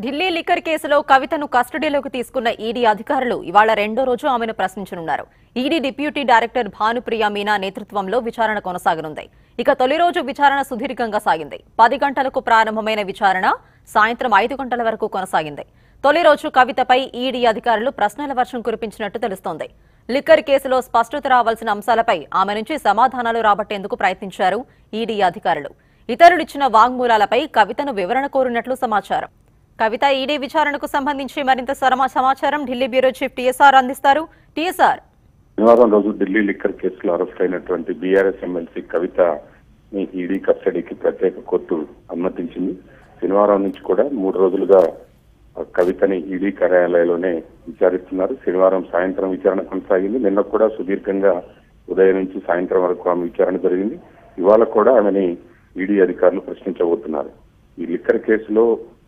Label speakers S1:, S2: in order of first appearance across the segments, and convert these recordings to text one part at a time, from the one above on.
S1: Delhi liquor కేసులో కవితను కస్టడీలోకి తీసుకున్న ఈడీ అధికారులు ఇవాళ రెండో రోజు ఆమెను ప్రశ్నించనున్నారు ED deputy director Bhanupriya Meena నేతృత్వంలో విచారణ కొనసాగనుంది ఇక తొలి రోజు విచారణ సుదీర్ఘంగా సాగింది పది గంటలకు ప్రారంభమైన విచారణ సాయంత్రం ఐదు గంటల వరకు కొనసాగింది తొలి రోజు కవితపై ఈడీ అధికారులు ప్రశ్నల వర్షం కురిపించినట్టు తెలుస్తోంది లిక్కర్ కేసులో స్పష్టత రావాల్సిన అంశాలపై ఆమె నుంచి సమాధానాలు రాబట్టేందుకు ప్రయత్నించారు ఈడీ అధికారులు ఇతరులిచ్చిన వాంగ్మూలాలపై కవితను వివరణ కోరినట్లు సమాచారం కవిత ఈడీ విచారణకు సంబంధించి మరింత సరమ- సమాచారం ఢిల్లీ బ్యూరో చీఫ్ టీఎస్ఆర్ అందిస్తారు టీఎస్ఆర్
S2: శనివారం రోజు ఢిల్లీ లిక్కర్ కేసులో అరెస్ట్ అయినటువంటి బీఆర్ఎస్ ఎమ్మెల్సీ కవిత ఈడీ కస్టడీకి ప్రత్యేక కోర్టు అనుమతించింది శనివారం నుంచి కూడా మూడు రోజులుగా ఆ కవితని ఈడీ కార్యాలయంలోనే విచారిస్తున్నారు శనివారం సాయంత్రం విచారణ కొనసాగింది నిన్న కూడా సుదీర్ఘంగా ఉదయం నుంచి సాయంత్రం వరకు ఆమె విచారణ జరిగింది ఇవాళ కూడా ఆమెని ఈడీ అధికారులు ప్రశ్నించబోతున్నారు ఈ లిక్కర్ కేసులో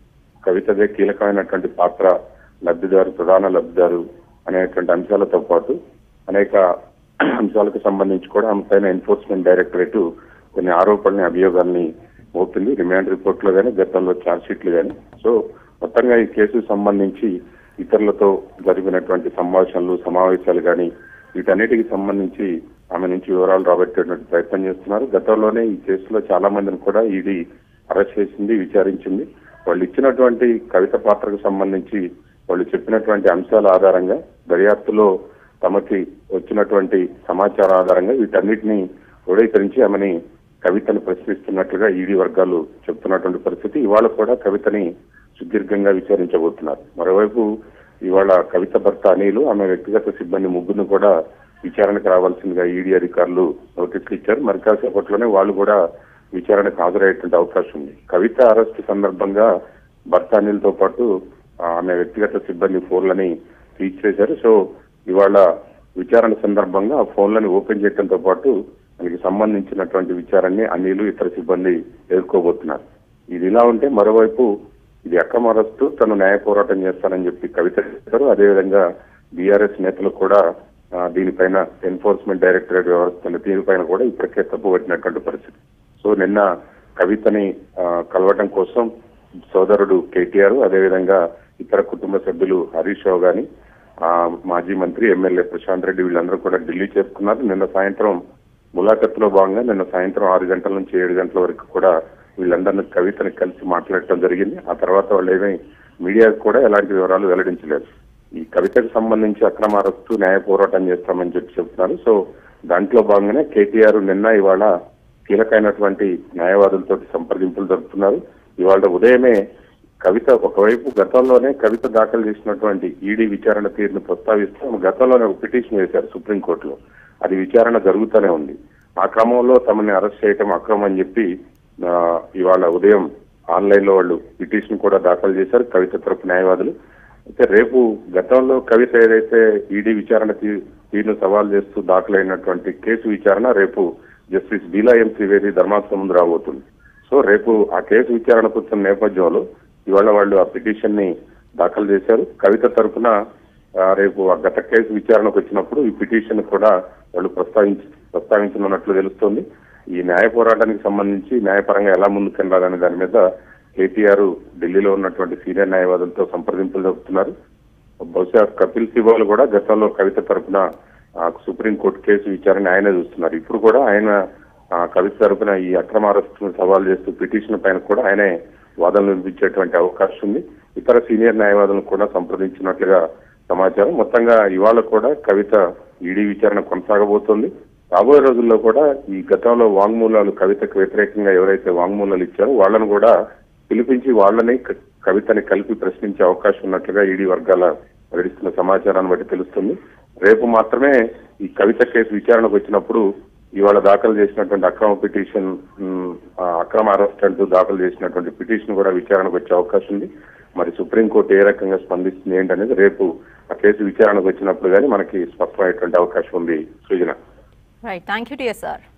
S2: కవితదే కీలకమైనటువంటి పాత్ర లబ్ధిదారు ప్రధాన లబ్ధిదారు అనేటువంటి అంశాలతో పాటు అనేక అంశాలకు సంబంధించి కూడా ఆమె పైన ఎన్ఫోర్స్మెంట్ డైరెక్టరేట్ కొన్ని ఆరోపణల్ని అభియోగాల్ని మోపింది రిమాండ్ రిపోర్ట్ లో కానీ గతంలో ఛార్జ్ షీట్లు కానీ సో మొత్తంగా ఈ కేసుకు సంబంధించి ఇతరులతో జరిగినటువంటి సంభాషణలు సమావేశాలు కానీ వీటన్నిటికి సంబంధించి ఆమె నుంచి వివరాలు రాబట్టేటువంటి ప్రయత్నం చేస్తున్నారు గతంలోనే ఈ కేసులో చాలా మందిని కూడా ఈడీ అరెస్ట్ చేసింది విచారించింది వాళ్ళు ఇచ్చినటువంటి కవిత పాత్రకు సంబంధించి వాళ్ళు చెప్పినటువంటి అంశాల ఆధారంగా దర్యాప్తులో తమకి వచ్చినటువంటి సమాచారం ఆధారంగా వీటన్నిటిని క్రోడీకరించి ఆమెని కవితను ప్రశ్నిస్తున్నట్లుగా ఈడీ వర్గాలు చెప్తున్నటువంటి పరిస్థితి ఇవాళ కూడా కవితని సుదీర్ఘంగా విచారించబోతున్నారు మరోవైపు ఇవాళ కవిత భర్త అనిలు ఆమె వ్యక్తిగత సిబ్బంది ముగ్గురు కూడా విచారణకు రావాల్సిందిగా ఈడీ అధికారులు నోటీసులు ఇచ్చారు మరి కాసేపట్లోనే వాళ్ళు కూడా విచారణకు హాజరయ్యేటువంటి అవకాశం ఉంది కవిత అరెస్ట్ సందర్భంగా భర్త అనిల్తో పాటు ఆ, ఆమె వ్యక్తిగత సిబ్బంది ఫోన్లని సీజ్ చేశారు సో ఇవాళ విచారణ సందర్భంగా ఆ ఫోన్లను ఓపెన్ చేయడంతో పాటు దానికి సంబంధించినటువంటి విచారాన్ని అనిలు ఇతర సిబ్బంది ఎదుర్కోబోతున్నారు ఇది ఇలా ఉంటే మరోవైపు ఇది అక్రమ అరెస్టు తను న్యాయ పోరాటం చేస్తానని చెప్పి కవిత చెప్పారు అదేవిధంగా బీఆర్ఎస్ నేతలు కూడా ఆ, దీనిపైన ఎన్ఫోర్స్మెంట్ డైరెక్టరేట్ వ్యవహరిస్తున్న దీనిపైన కూడా ఇప్పటికే తప్పుపట్టినటువంటి పరిస్థితి సో నిన్న కవితని ఆ, కలవటం కోసం సోదరుడు కేటీఆర్ అదేవిధంగా ఇతర కుటుంబ సభ్యులు హరీష్ రావు గాని ఆ, మాజీ మంత్రి ఎమ్మెల్యే ప్రశాంత్ రెడ్డి వీళ్ళందరూ కూడా ఢిల్లీ చేరుకున్నారు నిన్న సాయంత్రం ములాఖత్తులో భాగంగా నిన్న సాయంత్రం ఆరు గంటల నుంచి ఏడు గంటల వరకు కూడా వీళ్ళందరినీ కవితని కలిసి మాట్లాడటం జరిగింది ఆ తర్వాత వాళ్ళు ఏమీ మీడియాకు కూడా ఎలాంటి వివరాలు వెల్లడించలేదు ఈ కవితకు సంబంధించి అక్రమ అరెస్టు న్యాయ పోరాటం చేస్తామని చెప్పి చెప్తున్నారు సో దాంట్లో భాగంగానే కేటీఆర్ నిన్న ఇవాళ కీలకమైనటువంటి న్యాయవాదులతో సంప్రదింపులు జరుపుతున్నారు ఇవాళ ఉదయమే కవిత ఒకవైపు గతంలోనే కవిత దాఖలు చేసినటువంటి ఈడీ విచారణ తీరును ప్రస్తావిస్తూ ఆమె గతంలోనే ఒక పిటిషన్ వేశారు సుప్రీంకోర్టులో అది విచారణ జరుగుతూనే ఉంది ఆ క్రమంలో తమని అరెస్ట్ చేయటం అక్రమం అని చెప్పి ఆ, ఇవాళ ఉదయం ఆన్లైన్ లో వాళ్ళు పిటిషన్ కూడా దాఖలు చేశారు కవిత తరపు న్యాయవాదులు అయితే రేపు గతంలో కవిత ఏదైతే ఈడీ విచారణ తీ- తీరును సవాల్ చేస్తూ దాఖలైనటువంటి కేసు విచారణ రేపు జస్టిస్ బీలా ఎం త్రివేది ధర్మాసనం ముందు రాబోతుంది సో రేపు ఆ కేసు విచారణ కూర్చున్న నేపథ్యంలో ఇవాళ వాళ్ళు ఆ పిటిషన్ ని దాఖలు చేశారు కవిత తరపున ఆ, రేపు ఆ గత కేసు విచారణకు వచ్చినప్పుడు ఈ పిటిషన్ కూడా వాళ్ళు ప్రస్తావించి ప్రస్తావించనున్నట్లు తెలుస్తోంది ఈ న్యాయ పోరాటానికి సంబంధించి న్యాయపరంగా ఎలా ముందుకెళ్లాలనే దాని మీద కేటీఆర్ ఢిల్లీలో ఉన్నటువంటి సీనియర్ న్యాయవాదులతో సంప్రదింపులు జరుపుతున్నారు బహుశా కపిల్ సిబాల్ కూడా గతంలో కవిత తరపున ఆ, సుప్రీంకోర్టు కేసు విచారణ ఆయనే చూస్తున్నారు ఇప్పుడు కూడా ఆయన ఆ, కవిత తరపున ఈ అక్రమ అరెస్టును సవాల్ చేస్తూ పిటిషన్ పైన కూడా ఆయనే వాదనలు వినిపించేటువంటి అవకాశం ఉంది ఇతర సీనియర్ న్యాయవాదులను కూడా సంప్రదించినట్లుగా సమాచారం మొత్తంగా ఇవాళ కూడా కవిత ఈడీ విచారణ కొనసాగబోతోంది రాబోయే రోజుల్లో కూడా ఈ గతంలో వాంగ్మూలాలు కవితకు వ్యతిరేకంగా ఎవరైతే వాంగ్మూలాలు ఇచ్చారో వాళ్ళను కూడా పిలిపించి వాళ్ళని క- కవితని కలిపి ప్రశ్నించే అవకాశం ఉన్నట్లుగా ఈడీ వర్గాల వెలుస్తున్న సమాచారాన్ని బట్టి తెలుస్తుంది రేపు మాత్రమే ఈ కవిత కేసు విచారణకు వచ్చినప్పుడు ఇవాళ దాఖలు చేసినటువంటి అక్రమ పిటిషన్ ఉమ్, ఆ అక్రమ అరెస్ట్ అంటూ దాఖలు చేసినటువంటి పిటిషన్ కూడా విచారణకు వచ్చే అవకాశం ఉంది మరి సుప్రీంకోర్టు ఏ రకంగా స్పందిస్తుంది ఏంటనేది రేపు ఆ కేసు విచారణకు వచ్చినప్పుడు కానీ మనకి స్పష్టమయ్యేటువంటి అవకాశం ఉంది Srujana
S1: right thank you TSR